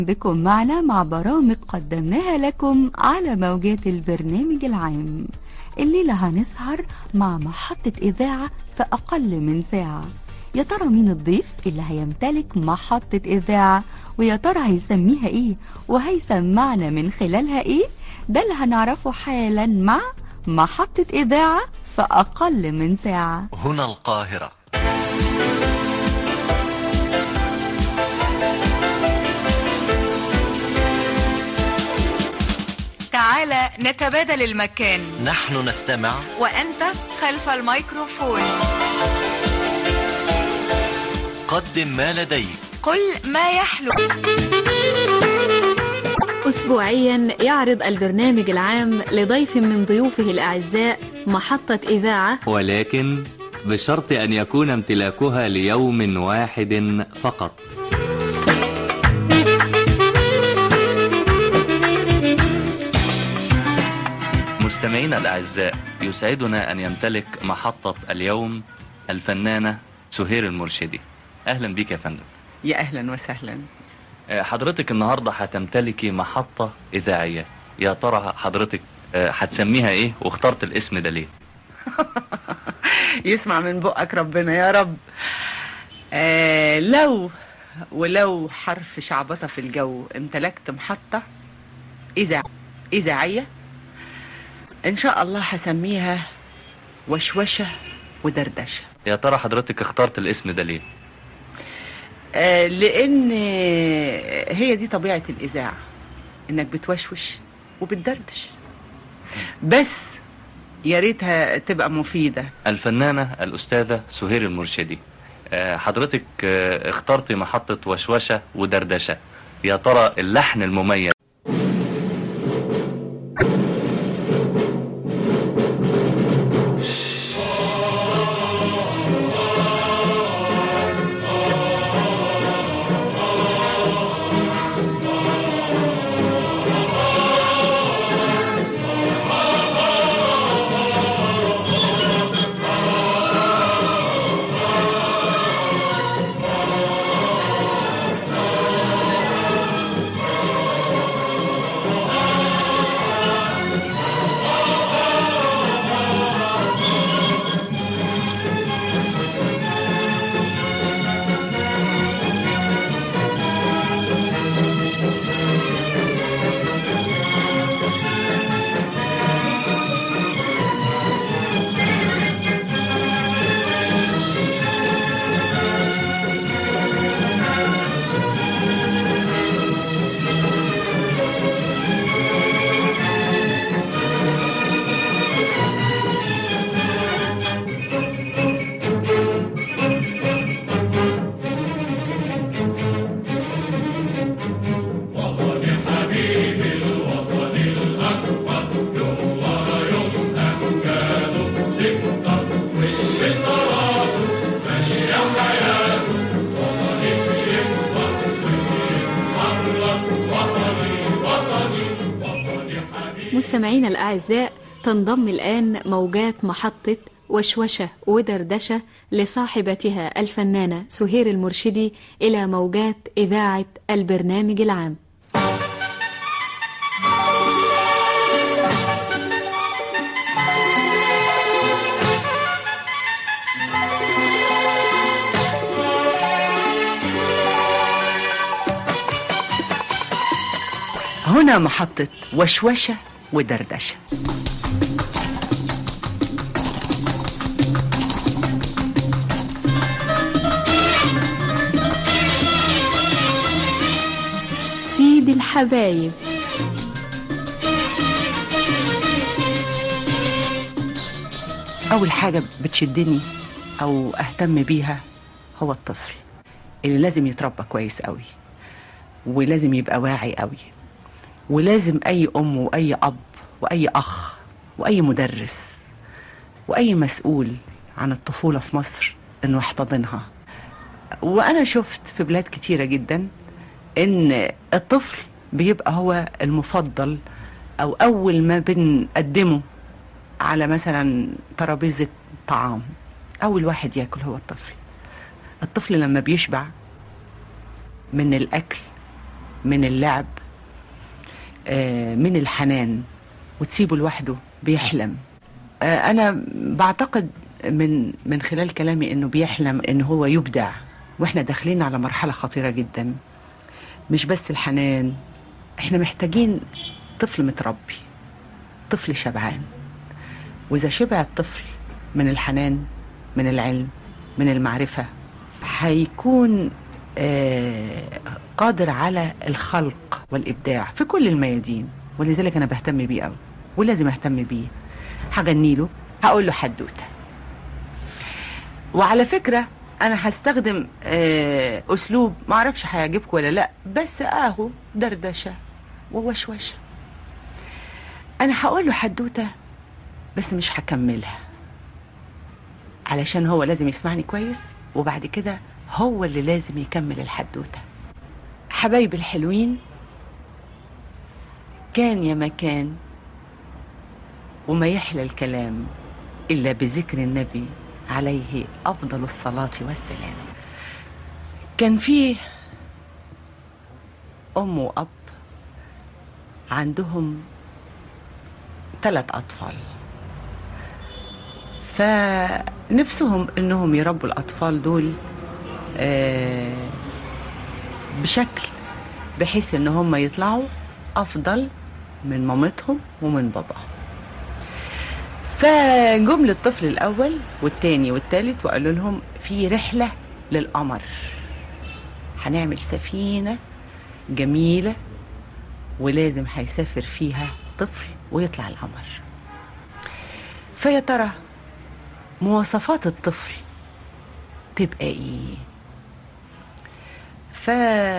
بكم معنا مع برامج قدمناها لكم على موجات البرنامج العام الليلة هنسهر مع محطة إذاعة في أقل من ساعة يا ترى مين الضيف اللي هيمتلك محطة إذاعة ويا ترى هيسميها إيه وهيسمعنا من خلالها إيه ده اللي هنعرفه حالا مع محطة إذاعة في أقل من ساعة هنا القاهرة تعال نتبادل المكان نحن نستمع وأنت خلف الميكروفون قدم ما لديك قل ما يحلو أسبوعيا يعرض البرنامج العام لضيف من ضيوفه الأعزاء محطة إذاعة ولكن بشرط أن يكون امتلاكها ليوم واحد فقط مستمعينا الأعزاء يسعدنا أن يمتلك محطة اليوم الفنانة سهير المرشدي أهلا بك يا فندم يا اهلا وسهلا آه، حضرتك النهاردة هتمتلكي محطة إذاعية يا ترى حضرتك آه، هتسميها إيه واخترت الاسم ده ليه يسمع من بقك ربنا يا رب آه لو ولو حرف شعبطة في الجو امتلكت محطة إذاع إذاعية إن شاء الله هسميها وشوشة ودردشة يا ترى حضرتك اخترت الاسم ده ليه آه لأن هي دي طبيعة الإذاعة إنك بتوشوش وبتدردش بس يا ريتها تبقى مفيدة الفنانة الأستاذة سهير المرشدي آه، حضرتك آه، اخترتي محطة وشوشة ودردشة يا ترى اللحن المميز مستمعينا الأعزاء تنضم الآن موجات محطة وشوشة ودردشة لصاحبتها الفنانة سهير المرشدي إلى موجات إذاعة البرنامج العام هنا محطة وشوشة ودردشة سيد الحبايب أول حاجة بتشدني أو أهتم بيها هو الطفل اللي لازم يتربى كويس قوي ولازم يبقى واعي قوي ولازم أي أم وأي أب وأي أخ وأي مدرس وأي مسؤول عن الطفولة في مصر إنه يحتضنها وأنا شفت في بلاد كتيرة جدا إن الطفل بيبقى هو المفضل أو أول ما بنقدمه على مثلا ترابيزة طعام أول واحد ياكل هو الطفل الطفل لما بيشبع من الأكل من اللعب آه، من الحنان وتسيبه لوحده بيحلم آه، انا بعتقد من من خلال كلامي انه بيحلم ان هو يبدع واحنا داخلين على مرحله خطيره جدا مش بس الحنان احنا محتاجين طفل متربي طفل شبعان واذا شبع الطفل من الحنان من العلم من المعرفه هيكون آه، قادر على الخلق والابداع في كل الميادين ولذلك انا بهتم بيه قوي ولازم اهتم بيه هغني له هقول له حدوته وعلى فكره انا هستخدم آه، اسلوب ما اعرفش هيعجبكم ولا لا بس اهو دردشه ووشوشه انا هقول له حدوته بس مش هكملها علشان هو لازم يسمعني كويس وبعد كده هو اللي لازم يكمل الحدوته حبايبي الحلوين كان يا مكان وما يحلى الكلام إلا بذكر النبي عليه أفضل الصلاة والسلام كان فيه أم وأب عندهم ثلاث أطفال فنفسهم إنهم يربوا الأطفال دول آه، بشكل بحيث إن هم يطلعوا أفضل من مامتهم ومن باباهم فجم للطفل الأول والتاني والتالت وقالوا لهم في رحلة للقمر هنعمل سفينة جميلة ولازم هيسافر فيها طفل ويطلع القمر فيا ترى مواصفات الطفل تبقى ايه ف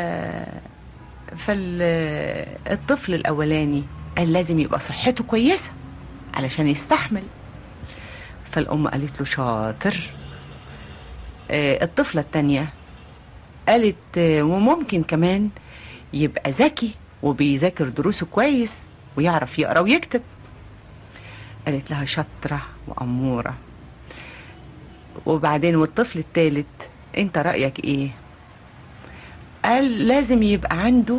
فالطفل الاولاني قال لازم يبقى صحته كويسه علشان يستحمل فالام قالت له شاطر آه، الطفله التانية قالت آه، وممكن كمان يبقى ذكي وبيذاكر دروسه كويس ويعرف يقرا ويكتب قالت لها شاطره واموره وبعدين والطفل التالت انت رايك ايه قال لازم يبقى عنده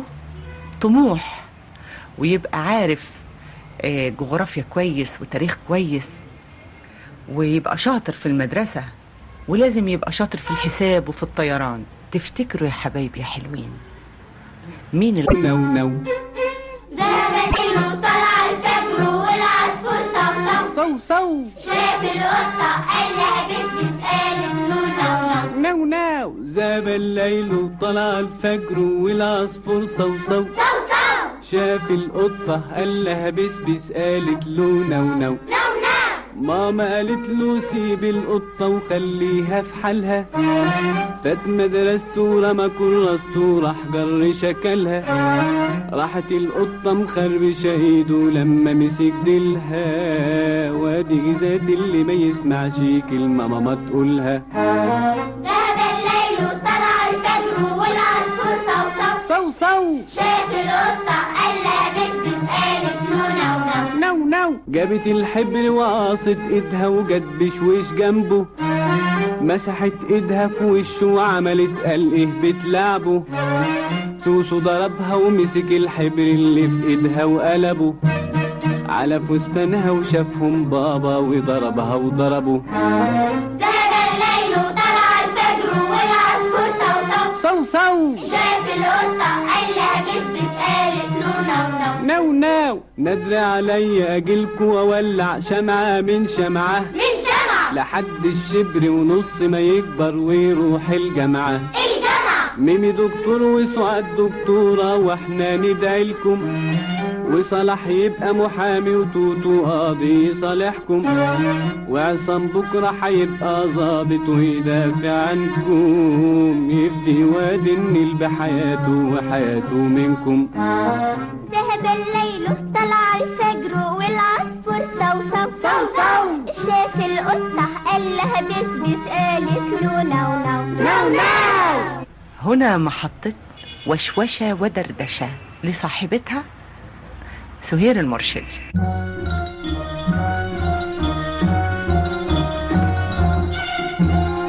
طموح ويبقى عارف آه، جغرافيا كويس وتاريخ كويس ويبقى شاطر في المدرسة ولازم يبقى شاطر في الحساب وفي الطيران تفتكروا يا حبايبي يا حلوين مين اللي نو نو ذهب الليل وطلع الفجر والعصفور صوصو صو صو شاف القطة قال لها بسبس قالت له نو نو نو نو ذهب الليل وطلع الفجر والعصفور صو صو صوصو شاف القطة قال لها بسبس قالت له نو نو نو نو ماما قالت له سيب القطة وخليها في حالها فات مدرسته ورمى كراسته وراح جر شكلها راحت القطة مخربشة ايده لما مسك ديلها وادي زاد اللي ما يسمعش كلمة ماما تقولها ذهب الليل وطلع الفجر والعصفور صوصو صو صو شاف القطة قال لها بسبس قالت له نو نو نو نو جابت الحبر وقاصت ايدها وجت بشويش جنبه مسحت ايدها في وشه وعملت قال ايه بتلعبه سوسو ضربها ومسك الحبر اللي في ايدها وقلبه على فستانها وشافهم بابا وضربها وضربه ذهب الليل وطلع الفجر والعصفور صوصو صو صو شاف القطة قال لها بسبس قالت له نو نو نو نو ندري عليا اجيلكوا واولع شمعة من شمعة من شمعة لحد الشبر ونص ما يكبر ويروح الجامعة الجامعة ميمي دكتور وسعاد دكتورة واحنا ندعي لكم وصلاح يبقى محامي وتوتو قاضي يصالحكم وعصام بكرة هيبقى ظابط ويدافع عنكم يفدي واد النيل بحياته وحياته منكم ذهب الليل طلع الفجر والعصفور صوصو صوصو شاف القطة قال لها بسبس قالت له نو نو نو نو هنا محطة وشوشة ودردشة لصاحبتها سهير المرشدي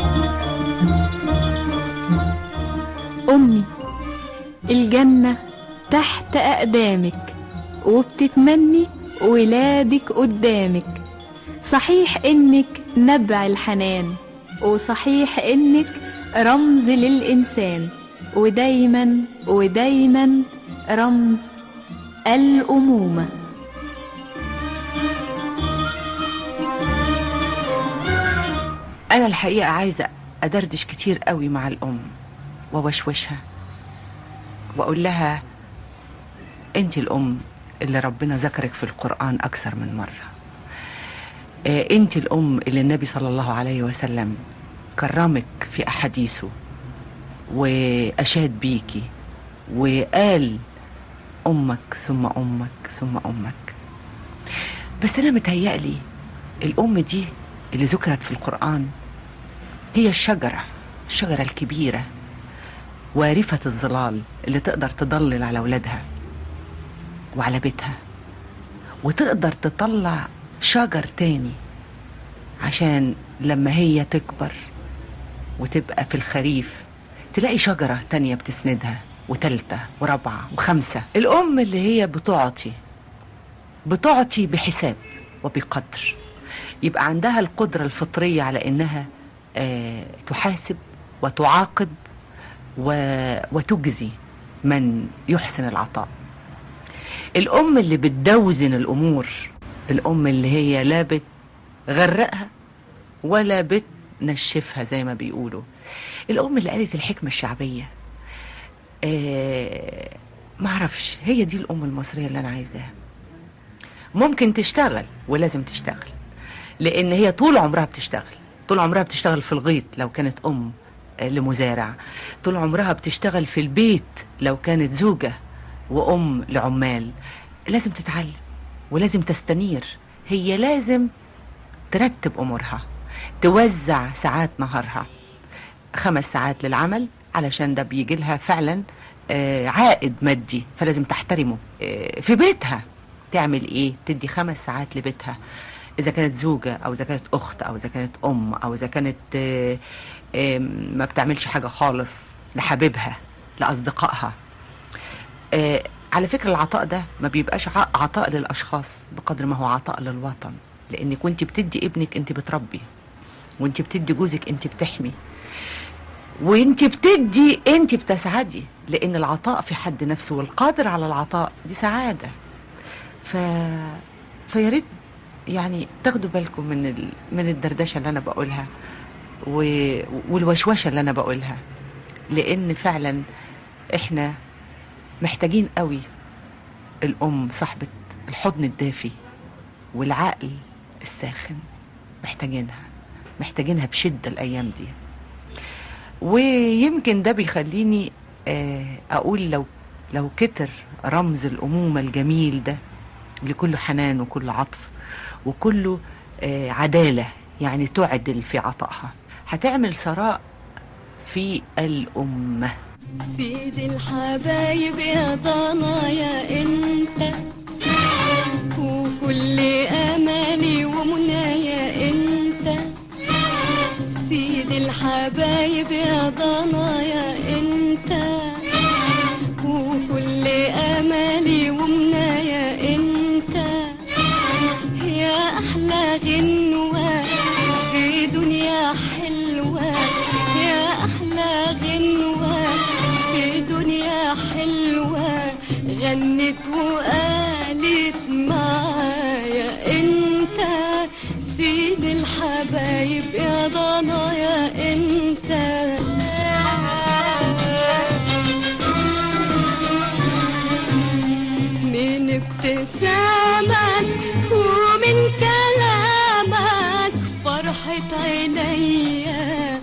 أمي الجنة تحت أقدامك وبتتمني ولادك قدامك صحيح إنك نبع الحنان وصحيح إنك رمز للإنسان ودايما ودايما رمز الأمومة انا الحقيقه عايزه ادردش كتير قوي مع الام ووشوشها واقول لها انت الام اللي ربنا ذكرك في القران اكثر من مره آه، انت الام اللي النبي صلى الله عليه وسلم كرمك في احاديثه واشاد بيكي وقال امك ثم امك ثم امك بس انا متهيألي الام دي اللي ذكرت في القرآن هي الشجرة الشجرة الكبيرة وارفة الظلال اللي تقدر تضلل على ولادها وعلى بيتها وتقدر تطلع شجر تاني عشان لما هي تكبر وتبقى في الخريف تلاقي شجرة تانية بتسندها وتالتة ورابعة وخمسة الأم اللي هي بتعطي بتعطي بحساب وبقدر يبقى عندها القدرة الفطرية على إنها آه، تحاسب وتعاقب و- وتجزي من يحسن العطاء الأم اللي بتدوزن الأمور الأم اللي هي لا بتغرقها ولا بتنشفها زي ما بيقولوا الأم اللي قالت الحكمة الشعبية آه معرفش هي دي الأم المصرية اللي أنا عايزاها ممكن تشتغل ولازم تشتغل لان هي طول عمرها بتشتغل طول عمرها بتشتغل في الغيط لو كانت ام آه، لمزارع طول عمرها بتشتغل في البيت لو كانت زوجة وام لعمال لازم تتعلم ولازم تستنير هي لازم ترتب امورها توزع ساعات نهارها خمس ساعات للعمل علشان ده بيجي لها فعلا آه، عائد مادي فلازم تحترمه آه، في بيتها تعمل ايه تدي خمس ساعات لبيتها اذا كانت زوجة او اذا كانت اخت او اذا كانت ام او اذا كانت آه، آه، ما بتعملش حاجة خالص لحبيبها لاصدقائها آه، على فكرة العطاء ده ما بيبقاش ع- عطاء للاشخاص بقدر ما هو عطاء للوطن لانك وانت بتدي ابنك انت بتربي وانت بتدي جوزك انت بتحمي وانت بتدي انت بتسعدي لان العطاء في حد نفسه والقادر على العطاء دي سعادة ف فيا ريت يعني تاخدوا بالكم من ال... من الدردشه اللي انا بقولها و... والوشوشه اللي انا بقولها لان فعلا احنا محتاجين قوي الام صاحبه الحضن الدافي والعقل الساخن محتاجينها محتاجينها بشده الايام دي ويمكن ده بيخليني آه، اقول لو لو كتر رمز الامومه الجميل ده لكله حنان وكله عطف وكله آه، عدالة يعني تعدل في عطائها هتعمل ثراء في الأمة سيد الحبايب يا ضنايا انت وكل امالي ومنايا انت سيد الحبايب يا ضنايا انت وكل امالي ومنايا انت يا احلى غنوة في دنيا حلوة يا احلى غنوة في دنيا حلوة غنت وقالت معايا انت سيد الحبايب يا ضنايا انت من ابتسامك ومن كلامك فرحة عينيا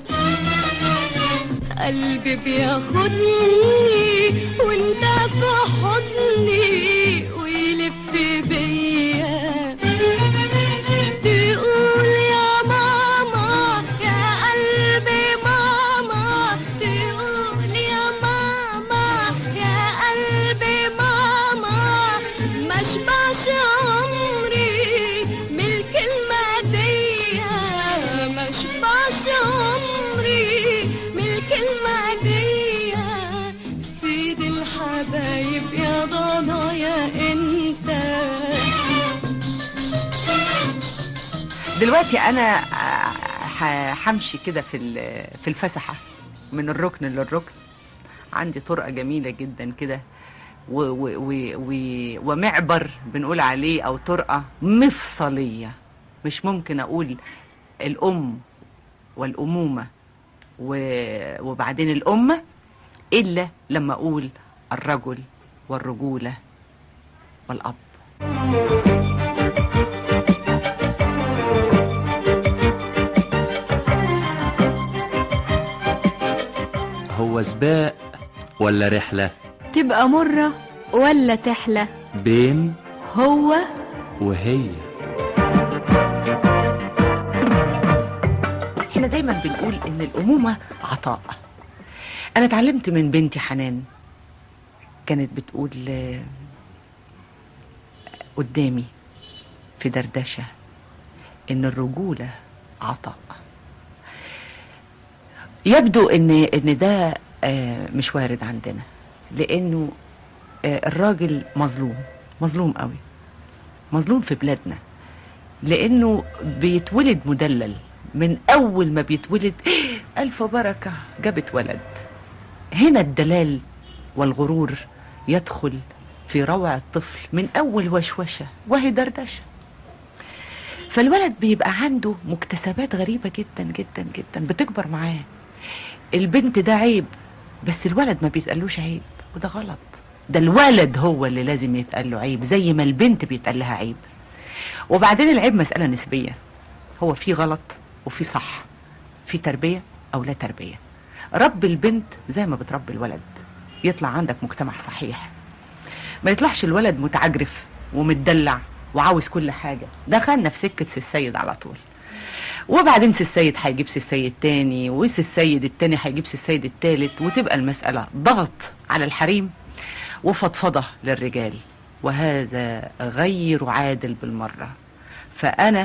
قلبي بياخدني وانت في حضني ويلف بيا تقول يا ماما يا قلبي ماما تقول يا ماما يا قلبي ماما ما شبعش عمري من الكلمة دي ما شبعش عمري من الكلمة دي سيد الحبايب يا دلوقتي انا آه، ه- همشي كده في ال- في الفسحه من الركن للركن عندي طرقه جميله جدا كده و و و و ومعبر بنقول عليه او طرقه مفصليه مش ممكن اقول الام والامومه و- وبعدين الامه الا لما اقول الرجل والرجوله والاب هو سباق ولا رحلة تبقى مرة ولا تحلى بين هو وهي احنا دايما بنقول ان الامومه عطاء انا اتعلمت من بنتي حنان كانت بتقول آه، قدامي في دردشه ان الرجوله عطاء يبدو ان ان ده آه، مش وارد عندنا لانه آه، الراجل مظلوم مظلوم قوي مظلوم في بلادنا لانه بيتولد مدلل من اول ما بيتولد الف بركه جابت ولد هنا الدلال والغرور يدخل في روع الطفل من اول وشوشه وهي دردشه فالولد بيبقى عنده مكتسبات غريبه جدا جدا جدا بتكبر معاه البنت ده عيب بس الولد ما بيتقالوش عيب وده غلط ده الولد هو اللي لازم يتقال له عيب زي ما البنت بيتقال لها عيب وبعدين العيب مسألة نسبية هو في غلط وفي صح في تربية أو لا تربية رب البنت زي ما بتربي الولد يطلع عندك مجتمع صحيح ما يطلعش الولد متعجرف ومتدلع وعاوز كل حاجة دخلنا في سكة سي السيد على طول وبعدين سي السيد هيجيب سي السيد تاني وسي السيد التاني هيجيب سي السيد التالت وتبقى المسألة ضغط على الحريم وفضفضة للرجال وهذا غير عادل بالمرة فأنا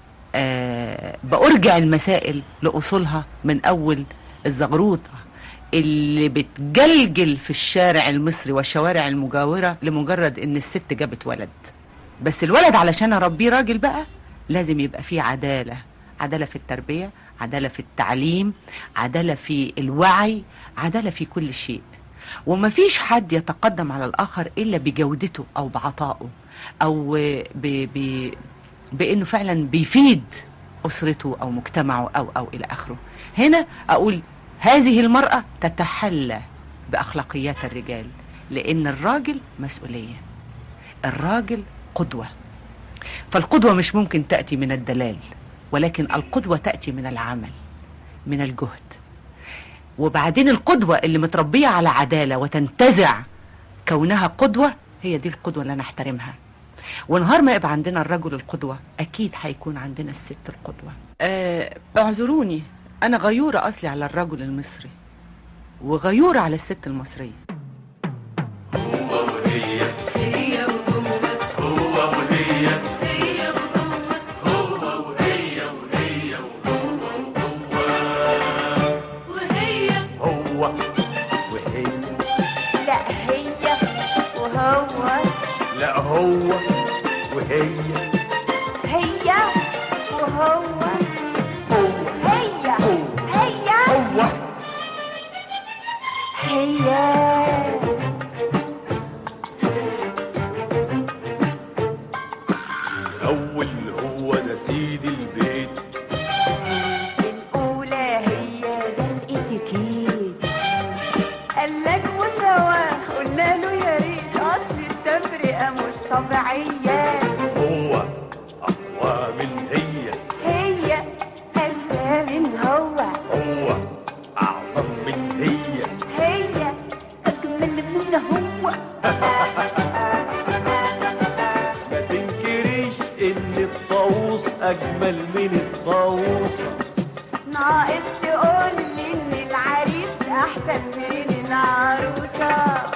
آه بأرجع المسائل لأصولها من أول الزغروطة اللي بتجلجل في الشارع المصري والشوارع المجاورة لمجرد إن الست جابت ولد بس الولد علشان أربيه راجل بقى لازم يبقى فيه عدالة عدالة في التربية عدالة في التعليم عدالة في الوعي عدالة في كل شيء ومفيش حد يتقدم على الآخر إلا بجودته أو بعطائه أو ب... ب... بأنه فعلا بيفيد أسرته أو مجتمعه أو أو إلى آخره هنا أقول هذه المرأة تتحلى بأخلاقيات الرجال لأن الراجل مسؤولية الراجل قدوة فالقدوة مش ممكن تأتي من الدلال ولكن القدوة تأتي من العمل من الجهد وبعدين القدوة اللي متربية على عدالة وتنتزع كونها قدوة هي دي القدوة اللي أنا أحترمها ونهار ما يبقى عندنا الرجل القدوة أكيد هيكون عندنا الست القدوة آه، اعذروني أنا غيورة أصلي على الرجل المصري وغيورة على الست المصرية هو وهي لا هي وهو لا هو وهي هي وهو هو هي هي هو هي الأول هو ده سيد البيت الأولى هي ده الاتيكيت قالك مساواة قلنا له يا ريت أصل التفرقة مش طبيعية هو أقوى من هي هي أذكى من هو هو أعظم من هي هي أجمل من هو ما تنكريش إن الطاووس أجمل من الطاووسة ناقص تقول لي إن العريس أحسن من العروسة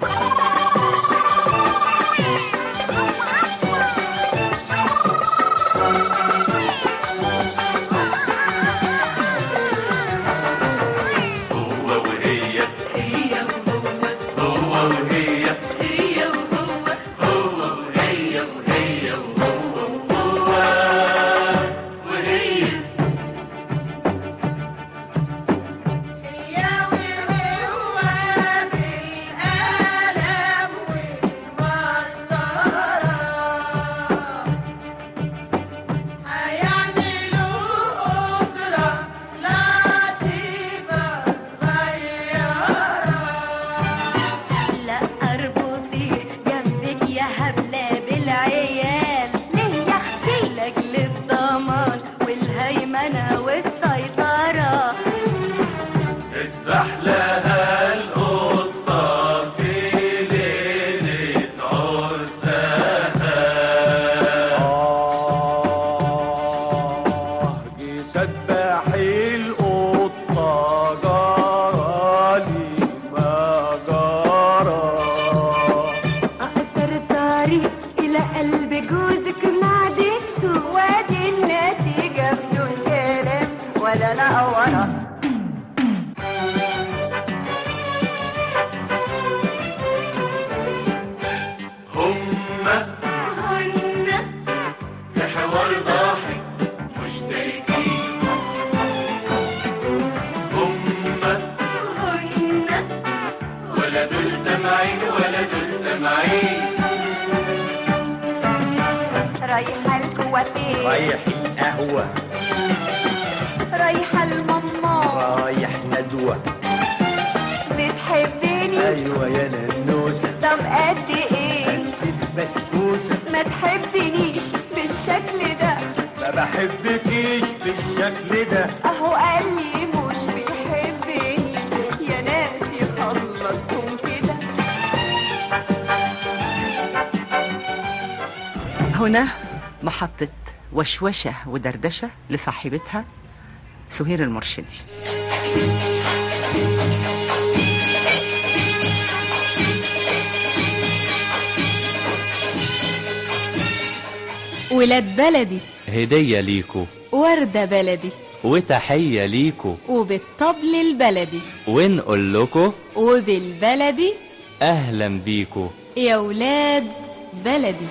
هو وهي هي وهو هو وهي هي وهو هو وهي وهي وهو وهو عيد رايحة الكوافير رايح القهوة رايحة الماما رايح ندوة بتحبني أيوة يا ننوسة طب قد ايه البسبوسة ما تحبنيش بالشكل ده ما بحبكيش بالشكل ده اهو قال لي مش بيحبني يا ناس يخلصكم كده هنا محطة وشوشة ودردشة لصاحبتها سهير المرشدي ولاد بلدي هدية ليكو وردة بلدي وتحية ليكو وبالطبل البلدي ونقول لكو وبالبلدي أهلا بيكو يا ولاد بلدي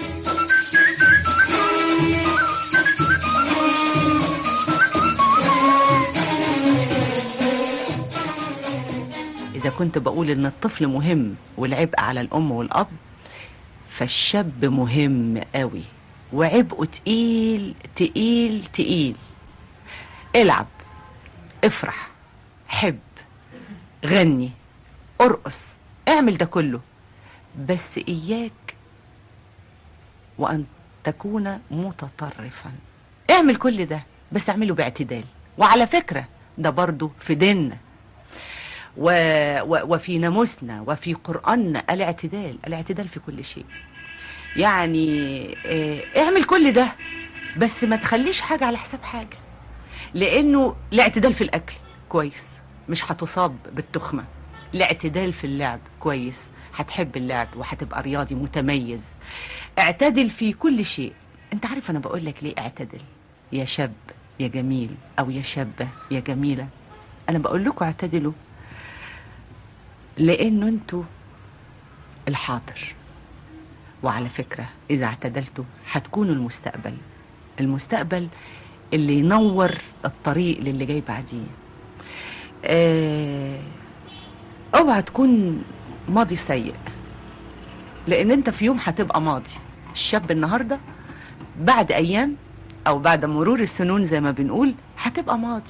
إذا كنت بقول إن الطفل مهم والعبء على الأم والأب فالشاب مهم قوي وعبئه تقيل تقيل تقيل العب افرح حب غني ارقص اعمل ده كله بس إياك وأن تكون متطرفا اعمل كل ده بس اعمله باعتدال وعلى فكرة ده برضو في ديننا و... و... وفي ناموسنا وفي قرآننا الاعتدال الاعتدال في كل شيء يعني اه اعمل كل ده بس ما تخليش حاجة على حساب حاجة لأنه الاعتدال في الأكل كويس مش هتصاب بالتخمة الاعتدال في اللعب كويس هتحب اللعب وهتبقى رياضي متميز اعتدل في كل شيء انت عارف انا بقول لك ليه اعتدل يا شاب يا جميل او يا شابة يا جميلة انا بقول لكم اعتدلوا لانه انتوا الحاضر وعلى فكرة اذا اعتدلتوا هتكونوا المستقبل المستقبل اللي ينور الطريق للي جاي بعديه اه اوعى تكون ماضي سيء لان انت في يوم هتبقى ماضي الشاب النهارده بعد ايام او بعد مرور السنون زي ما بنقول هتبقى ماضي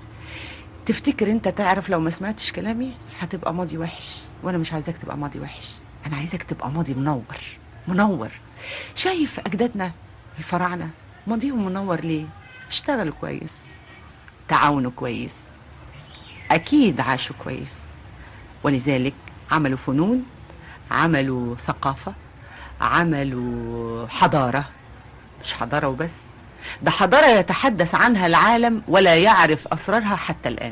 تفتكر انت تعرف لو ما سمعتش كلامي هتبقى ماضي وحش وانا مش عايزاك تبقى ماضي وحش انا عايزاك تبقى ماضي منور منور شايف اجدادنا الفراعنه ماضيهم منور ليه اشتغلوا كويس تعاونوا كويس اكيد عاشوا كويس ولذلك عملوا فنون عملوا ثقافة عملوا حضارة مش حضارة وبس ده حضارة يتحدث عنها العالم ولا يعرف أسرارها حتى الآن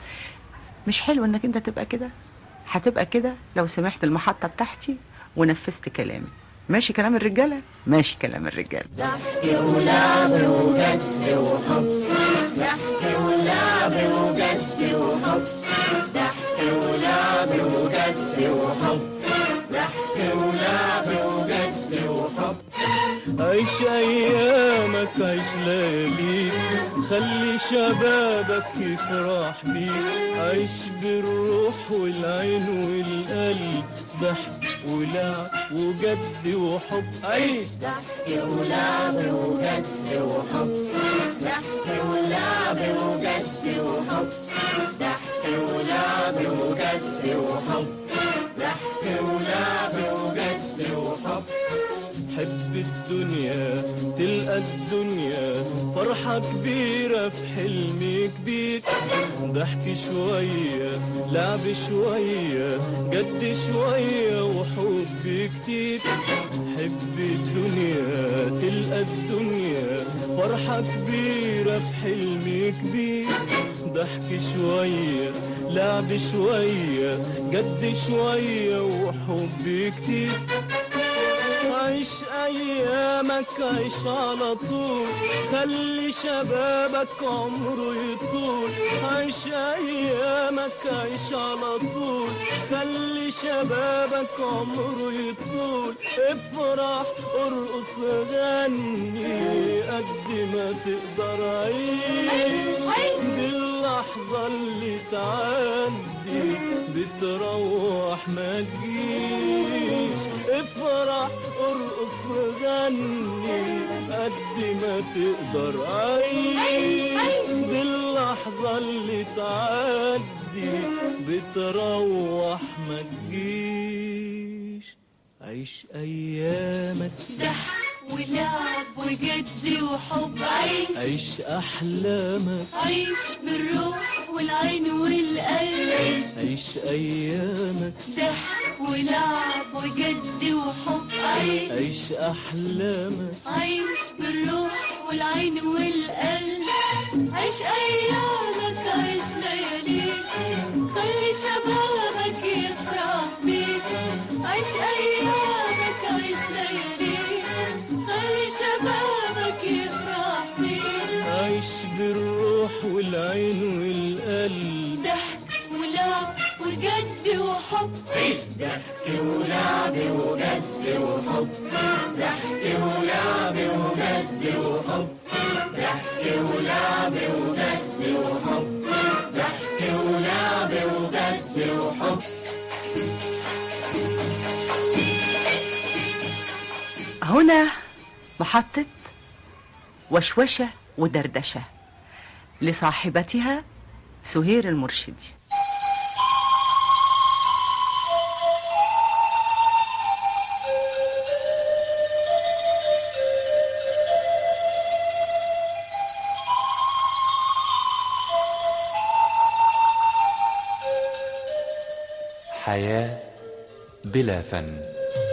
مش حلو انك انت تبقى كده هتبقى كده لو سمحت المحطة بتاعتي ونفذت كلامي ماشي كلام الرجالة ماشي كلام الرجالة ضحك ولعب وجد وحب ضحك ولعب وجد وحب ضحك ولعب وجد وحب ضحك ولعب وجد وحب عيش ايامك عيش لياليك خلي شبابك يفرح بيك عيش بالروح والعين والقلب ضحك ولعب وجد وحب عيش ضحك ولعب وجد وحب ضحك ولعب وجد وحب ضحك ولعب وجد وحب ضحك ولعب وجد وحب حب الدنيا تلقى الدنيا فرحة كبيرة في حلم كبير ضحك شوية لعب شوية جد شوية وحب كتير حب الدنيا تلقى الدنيا فرحة كبيرة في حلم كبير ضحك شوية لعب شوية جد شوية وحب كتير عيش ايامك عيش على طول خلي شبابك عمره يطول عيش ايامك عيش على طول خلي شبابك عمره يطول افرح ارقص غني قد ما تقدر عيش دي اللحظة اللي تعدي بتروح ما تجيش افرح ارقص غني قد ما تقدر عيش دي اللحظة اللي تعدي بتروح ما تجيش عيش ايامك ضحك ولعب وجد وحب عيش عيش احلامك عيش بالروح والعين والقلب عيش ايامك ضحك ولعب وجد وحب عيش عيش احلامك عيش بالروح والعين والقلب عيش ايامك عيش لياليك خلي شبابك يفرح بيك عيش ايامك عيش لياليك خلي شبابك يفرح بيك عيش بالروح والعين والقلب ضحك ولعب وجد وحب ضحك ولعب وجد وحب ضحك ولعب وجد وحب ضحك ولعب وجد وحب ضحك ولعب وجد وحب هنا محطة وشوشة ودردشة لصاحبتها سهير المرشدي حياة بلا فن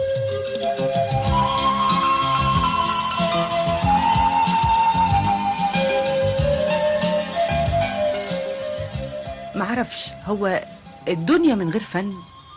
معرفش هو الدنيا من غير فن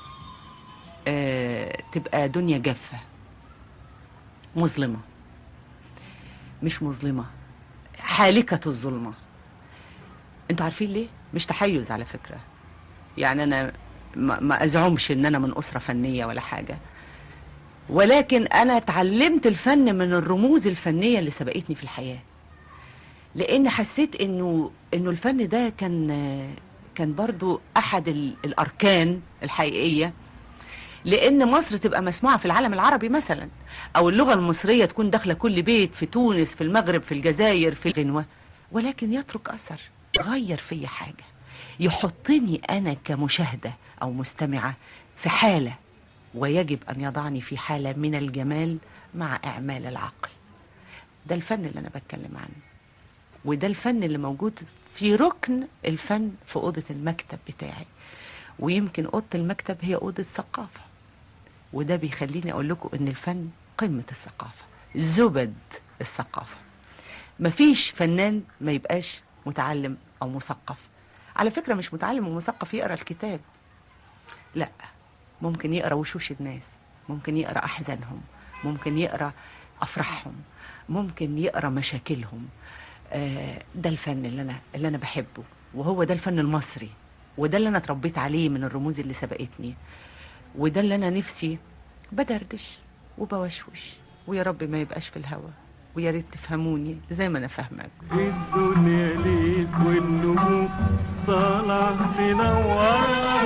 آه تبقى دنيا جافة مظلمة مش مظلمة حالكة الظلمة انتوا عارفين ليه مش تحيز على فكرة يعني انا ما, ما ازعمش ان انا من اسرة فنية ولا حاجة ولكن انا اتعلمت الفن من الرموز الفنية اللي سبقتني في الحياة لان حسيت انه انه الفن ده كان كان برضو احد ال- الاركان الحقيقيه لان مصر تبقى مسموعه في العالم العربي مثلا او اللغه المصريه تكون داخله كل بيت في تونس في المغرب في الجزائر في الغنوه ولكن يترك اثر غير فيا حاجه يحطني انا كمشاهده او مستمعه في حاله ويجب ان يضعني في حاله من الجمال مع اعمال العقل ده الفن اللي انا بتكلم عنه وده الفن اللي موجود في ركن الفن في أوضة المكتب بتاعي ويمكن أوضة المكتب هي أوضة ثقافة وده بيخليني أقول لكم إن الفن قمة الثقافة زبد الثقافة مفيش فنان ما يبقاش متعلم أو مثقف على فكرة مش متعلم ومثقف يقرأ الكتاب لا ممكن يقرأ وشوش الناس ممكن يقرأ أحزانهم ممكن يقرأ أفراحهم ممكن يقرأ مشاكلهم آه، ده الفن اللي انا اللي انا بحبه وهو ده الفن المصري وده اللي انا اتربيت عليه من الرموز اللي سبقتني وده اللي انا نفسي بدردش وبوشوش ويا رب ما يبقاش في الهوا ويا ريت تفهموني زي ما انا فاهمك الدنيا ليك والنجوم طالع تنور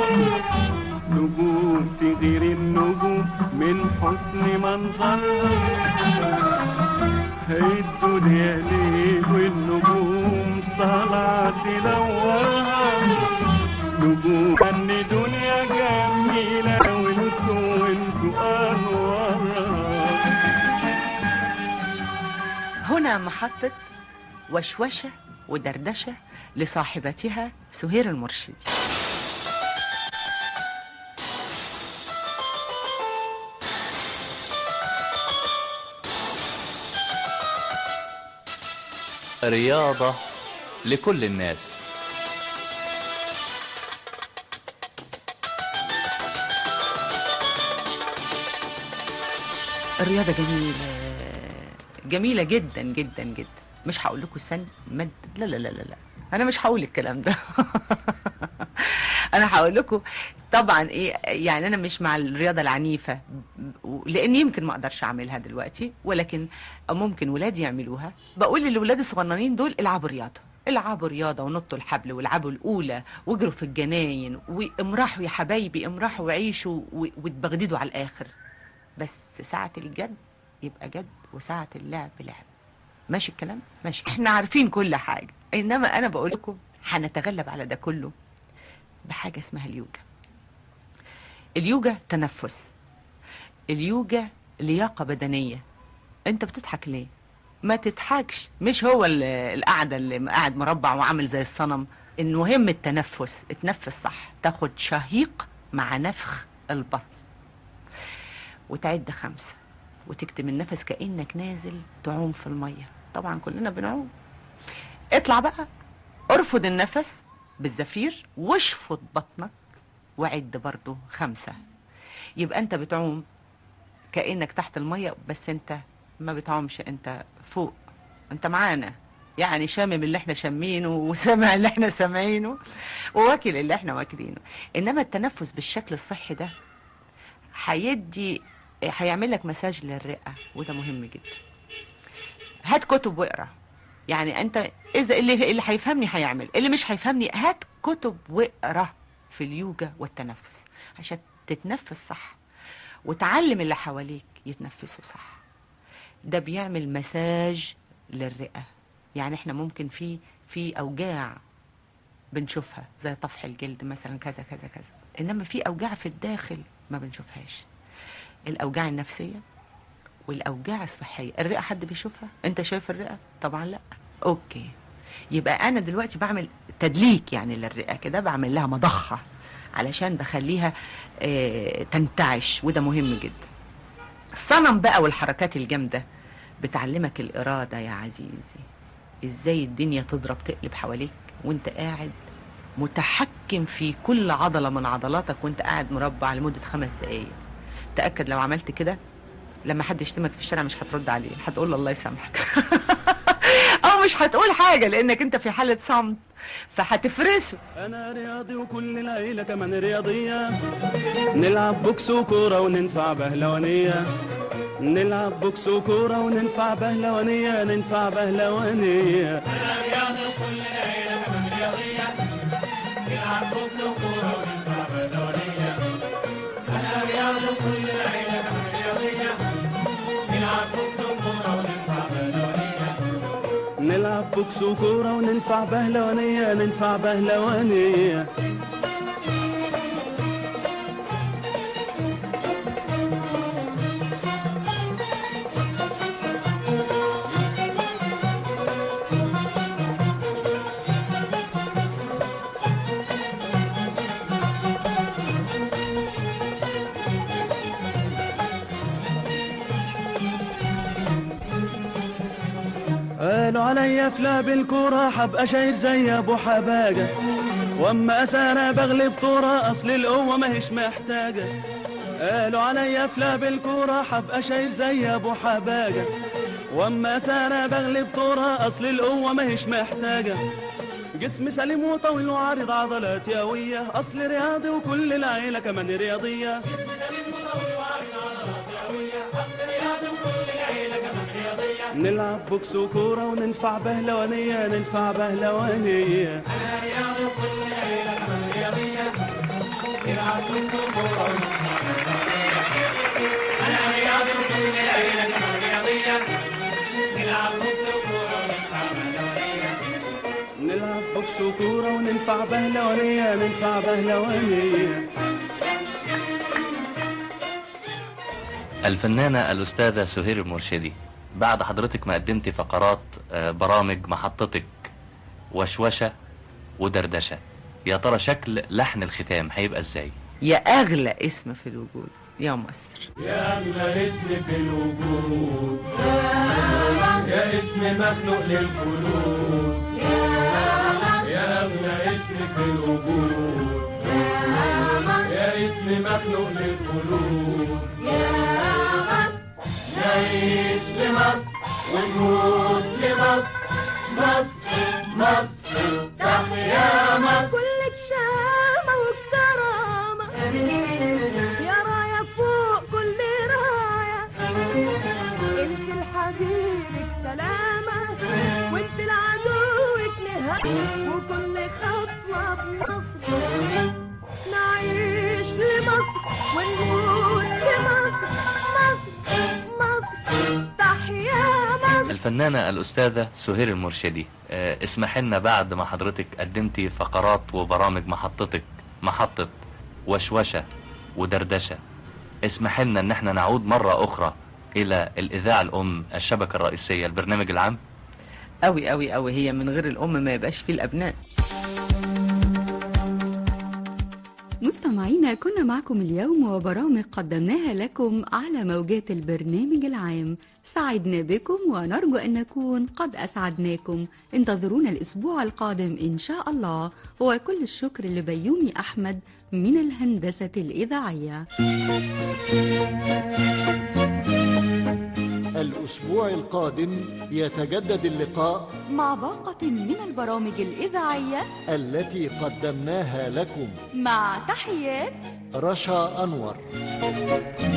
نجوم تغير النجوم من حسن منظرها الدنيا ليك والنجوم طالع تنور نجوم ان دنيا جميلة وانتوا وانتوا انوارها هنا محطة وشوشة ودردشة لصاحبتها سهير المرشدي رياضة لكل الناس الرياضة جميلة جميلة جدا جدا جدا مش هقول لكم السن مد لا لا لا لا لا انا مش هقول الكلام ده انا هقول لكم طبعا ايه يعني انا مش مع الرياضه العنيفه لان يمكن ما اقدرش اعملها دلوقتي ولكن ممكن ولادي يعملوها بقول للولاد الصغننين دول العبوا رياضه العبوا رياضة ونطوا الحبل والعبوا الأولى واجروا في الجناين وامرحوا يا حبايبي امرحوا وعيشوا و- واتبغددوا على الآخر بس ساعة الجد يبقى جد وساعة اللعب لعب ماشي الكلام ماشي احنا عارفين كل حاجة انما انا بقول لكم هنتغلب على ده كله بحاجة اسمها اليوجا اليوجا تنفس اليوجا لياقة بدنية انت بتضحك ليه ما تضحكش مش هو ال- القعدة اللي قاعد مربع وعامل زي الصنم المهم التنفس اتنفس صح تاخد شهيق مع نفخ البطن وتعد خمسة وتكتم النفس كأنك نازل تعوم في المية طبعا كلنا بنعوم اطلع بقى ارفض النفس بالزفير واشفط بطنك وعد برضو خمسة يبقى انت بتعوم كأنك تحت المية بس انت ما بتعومش انت فوق انت معانا يعني شامم اللي احنا شامينه وسامع اللي احنا سامعينه وواكل اللي احنا واكلينه انما التنفس بالشكل الصحي ده هيدي هيعمل لك مساج للرئة وده مهم جدا هات كتب واقرا يعني انت اذا اللي اللي هيفهمني هيعمل اللي مش هيفهمني هات كتب واقرا في اليوجا والتنفس عشان تتنفس صح وتعلم اللي حواليك يتنفسوا صح ده بيعمل مساج للرئة يعني احنا ممكن في في اوجاع بنشوفها زي طفح الجلد مثلا كذا كذا كذا انما في اوجاع في الداخل ما بنشوفهاش الاوجاع النفسيه والاوجاع الصحيه الرئه حد بيشوفها انت شايف الرئه طبعا لا اوكي يبقى انا دلوقتي بعمل تدليك يعني للرئه كده بعمل لها مضخه علشان بخليها آه، تنتعش وده مهم جدا الصنم بقى والحركات الجامده بتعلمك الاراده يا عزيزي ازاي الدنيا تضرب تقلب حواليك وانت قاعد متحكم في كل عضله من عضلاتك وانت قاعد مربع لمده خمس دقايق تاكد لو عملت كده لما حد يشتمك في الشارع مش هترد عليه هتقول له الله يسامحك او مش هتقول حاجه لانك انت في حاله صمت فهتفرسه انا رياضي وكل العيله كمان رياضيه نلعب بوكس وكوره وننفع بهلوانيه نلعب بوكس وكوره وننفع بهلوانيه ننفع بهلوانيه انا رياضي وكل العيله كمان رياضيه نلعب بوكس وكوره وننفع بهلوانيه انا رياضي وكل العيله كمان رياضيه نلعب بوكس وكوره وننفع بهلوانيه نلعب بوكس وكوره وننفع بهلوانيه ننفع بهلوانيه قالوا عليا في لعب الكورة حبقى شاير زي ابو حباجة واما اسانا بغلب طورة اصل القوة ماهيش محتاجة قالوا عليا في لعب الكورة حبقى شاير زي ابو حباجة واما اسانا بغلب طورة اصل القوة ماهيش محتاجة جسم سليم وطويل وعريض عضلات قوية اصل رياضي وكل العيلة كمان رياضية نلعب بوكس وكورة وننفع بهلوانية ننفع بهلوانية انا رياضي وكل العيله كمان رياضيه نلعب بوكس وكوره وننفع بهلوانيه انا رياضي وكل العيله كمان رياضيه نلعب بوكس وكوره وننفع بهلوانيه نلعب بوكس وكورة وننفع بهلوانية ننفع بهلوانية الفنانة الأستاذة سهير المرشدي بعد حضرتك ما قدمتي فقرات آه، برامج محطتك وشوشة ودردشة يا ترى شكل لحن الختام هيبقى ازاي يا اغلى اسم في الوجود يا مصر يا أغلى اسم في الوجود يا اسم مخلوق للخلود يا أغلى اسم في الوجود يا اسم مخلوق للخلود نعيش لمصر ونموت لمصر مصر مصر تحيا مصر كلك شهامة والكرامة يا راية فوق كل راية انت لحبيبك سلامة وانت لعدوك نهاية وكل خطوة بنصر نعيش لمصر ونموت لمصر مصر مصر تحيا مصر الفنانة الأستاذة سهير المرشدي آه، اسمح لنا بعد ما حضرتك قدمتي فقرات وبرامج محطتك محطة وشوشة ودردشة اسمح لنا ان احنا نعود مرة اخرى الى الاذاعة الام الشبكة الرئيسية البرنامج العام قوي قوي قوي هي من غير الام ما يبقاش فيه الابناء مستمعينا كنا معكم اليوم وبرامج قدمناها لكم على موجات البرنامج العام سعدنا بكم ونرجو أن نكون قد أسعدناكم انتظرونا الأسبوع القادم إن شاء الله وكل الشكر لبيومي أحمد من الهندسة الإذاعية الأسبوع القادم يتجدد اللقاء مع باقة من البرامج الإذاعية التي قدمناها لكم مع تحيات رشا أنور